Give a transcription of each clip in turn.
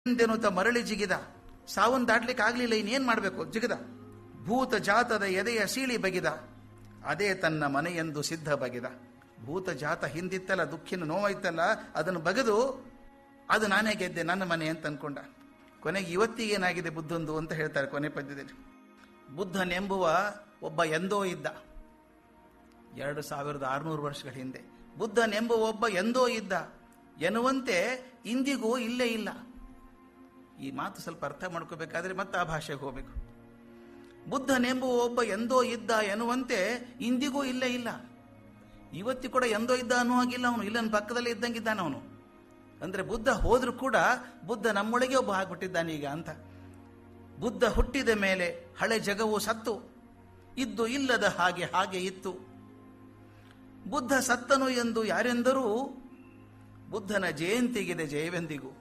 ಎಂದೆನುತ ಮರಳಿ ಜಿಗಿದ ಸಾವನ್ ದಾಟ್ಲಿಕ್ಕೆ ಆಗ್ಲಿಲ್ಲ ಇನ್ನೇನ್ ಮಾಡಬೇಕು ಜಿಗಿದ ಭೂತ ಜಾತದ ಎದೆಯ ಸೀಳಿ ಬಗಿದ ಅದೇ ತನ್ನ ಮನೆಯೆಂದು ಸಿದ್ಧ ಬಗೆದ ಭೂತ ಜಾತ ಹಿಂದಿತ್ತಲ್ಲ ದುಃಖಿನ ನೋವಾಯ್ತಲ್ಲ ಅದನ್ನು ಬಗೆದು ಅದು ನಾನೇ ಗೆದ್ದೆ ನನ್ನ ಮನೆ ಅಂತ ಅನ್ಕೊಂಡ ಕೊನೆಗೆ ಇವತ್ತಿಗೇನಾಗಿದೆ ಬುದ್ಧಂದು ಅಂತ ಹೇಳ್ತಾರೆ ಕೊನೆ ಪದ್ಯದಲ್ಲಿ ಬುದ್ಧನೆಂಬುವ ಒಬ್ಬ ಎಂದೋ ಇದ್ದ ಎರಡು ಸಾವಿರದ ಆರುನೂರು ವರ್ಷಗಳ ಹಿಂದೆ ಬುದ್ಧನೆಂಬುವ ಒಬ್ಬ ಎಂದೋ ಇದ್ದ ಎನ್ನುವಂತೆ ಇಂದಿಗೂ ಇಲ್ಲೇ ಇಲ್ಲ ಈ ಮಾತು ಸ್ವಲ್ಪ ಅರ್ಥ ಮಾಡ್ಕೋಬೇಕಾದ್ರೆ ಮತ್ತೆ ಆ ಭಾಷೆಗೆ ಹೋಗಬೇಕು ಬುದ್ಧನೆಂಬುವ ಒಬ್ಬ ಎಂದೋ ಇದ್ದ ಎನ್ನುವಂತೆ ಇಂದಿಗೂ ಇಲ್ಲೇ ಇಲ್ಲ ಇವತ್ತಿ ಕೂಡ ಎಂದೋ ಇದ್ದ ಅನ್ನೋ ಹಾಗಿಲ್ಲ ಅವನು ಇಲ್ಲ ನನ್ನ ಪಕ್ಕದಲ್ಲಿ ಇದ್ದಂಗಿದ್ದಾನ ಅವನು ಅಂದ್ರೆ ಬುದ್ಧ ಹೋದ್ರೂ ಕೂಡ ಬುದ್ಧ ನಮ್ಮೊಳಗೆ ಒಬ್ಬ ಆಗ್ಬಿಟ್ಟಿದ್ದಾನೆ ಈಗ ಅಂತ ಬುದ್ಧ ಹುಟ್ಟಿದ ಮೇಲೆ ಹಳೆ ಜಗವು ಸತ್ತು ಇದ್ದು ಇಲ್ಲದ ಹಾಗೆ ಹಾಗೆ ಇತ್ತು ಬುದ್ಧ ಸತ್ತನು ಎಂದು ಯಾರೆಂದರೂ ಬುದ್ಧನ ಜಯಂತಿಗಿದೆ ಜಯವೆಂದಿಗೂ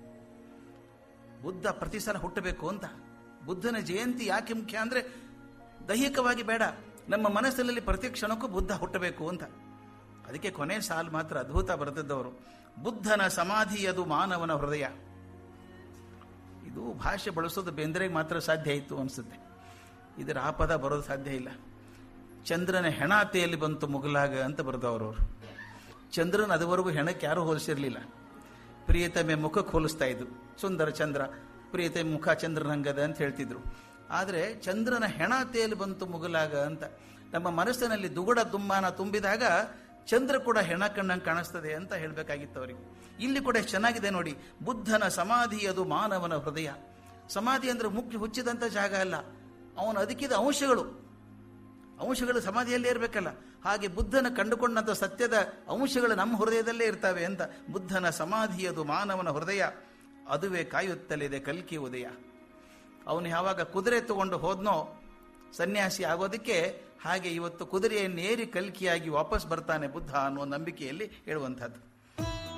ಬುದ್ಧ ಪ್ರತಿ ಸಲ ಹುಟ್ಟಬೇಕು ಅಂತ ಬುದ್ಧನ ಜಯಂತಿ ಯಾಕೆ ಮುಖ್ಯ ಅಂದ್ರೆ ದೈಹಿಕವಾಗಿ ಬೇಡ ನಮ್ಮ ಮನಸ್ಸಿನಲ್ಲಿ ಪ್ರತಿ ಕ್ಷಣಕ್ಕೂ ಬುದ್ಧ ಹುಟ್ಟಬೇಕು ಅಂತ ಅದಕ್ಕೆ ಕೊನೆ ಸಾಲು ಮಾತ್ರ ಅದ್ಭುತ ಬರೆದಿದ್ದವರು ಬುದ್ಧನ ಸಮಾಧಿಯದು ಮಾನವನ ಹೃದಯ ಇದು ಭಾಷೆ ಬಳಸೋದು ಬೇಂದ್ರೆಗೆ ಮಾತ್ರ ಸಾಧ್ಯ ಇತ್ತು ಅನಿಸುತ್ತೆ ಇದರ ಆ ಪದ ಬರೋದು ಸಾಧ್ಯ ಇಲ್ಲ ಚಂದ್ರನ ಹೆಣಾತೆಯಲ್ಲಿ ಬಂತು ಮುಗಲಾಗ ಅಂತ ಬರೆದವರು ಅವರು ಚಂದ್ರನ ಅದುವರೆಗೂ ಹೆಣಕ್ಕೆ ಯಾರೂ ಹೋಲಿಸಿರ್ಲಿಲ್ಲ ಪ್ರಿಯತಮೆ ಮುಖಕ್ಕೆ ಹೋಲಿಸ್ತಾ ಇದ್ರು ಸುಂದರ ಚಂದ್ರ ಪ್ರಿಯತಮೆ ಮುಖ ಚಂದ್ರನಂಗದ ಅಂತ ಹೇಳ್ತಿದ್ರು ಆದರೆ ಚಂದ್ರನ ಹೆಣಾತೆಯಲ್ಲಿ ಬಂತು ಮುಗಲಾಗ ಅಂತ ನಮ್ಮ ಮನಸ್ಸಿನಲ್ಲಿ ದುಗುಡ ದುಮ್ಮಾನ ತುಂಬಿದಾಗ ಚಂದ್ರ ಕೂಡ ಹೆಣ ಕಣ್ಣಂಗೆ ಕಾಣಿಸ್ತದೆ ಅಂತ ಹೇಳಬೇಕಾಗಿತ್ತು ಅವರಿಗೆ ಇಲ್ಲಿ ಕೂಡ ಎಷ್ಟು ಚೆನ್ನಾಗಿದೆ ನೋಡಿ ಬುದ್ಧನ ಸಮಾಧಿ ಅದು ಮಾನವನ ಹೃದಯ ಸಮಾಧಿ ಅಂದ್ರೆ ಮುಖ್ಯ ಹುಚ್ಚಿದಂಥ ಜಾಗ ಅಲ್ಲ ಅವನು ಅದಕ್ಕಿದ ಅಂಶಗಳು ಅಂಶಗಳು ಸಮಾಧಿಯಲ್ಲೇ ಇರಬೇಕಲ್ಲ ಹಾಗೆ ಬುದ್ಧನ ಕಂಡುಕೊಂಡಂಥ ಸತ್ಯದ ಅಂಶಗಳು ನಮ್ಮ ಹೃದಯದಲ್ಲೇ ಇರ್ತವೆ ಅಂತ ಬುದ್ಧನ ಸಮಾಧಿಯದು ಮಾನವನ ಹೃದಯ ಅದುವೇ ಕಾಯುತ್ತಲಿದೆ ಕಲ್ಕಿ ಉದಯ ಅವನು ಯಾವಾಗ ಕುದುರೆ ತಗೊಂಡು ಹೋದ್ನೋ ಸನ್ಯಾಸಿ ಆಗೋದಕ್ಕೆ ಹಾಗೆ ಇವತ್ತು ಕುದುರೆಯನ್ನೇರಿ ಕಲ್ಕಿಯಾಗಿ ವಾಪಸ್ ಬರ್ತಾನೆ ಬುದ್ಧ ಅನ್ನುವ ನಂಬಿಕೆಯಲ್ಲಿ ಹೇಳುವಂಥದ್ದು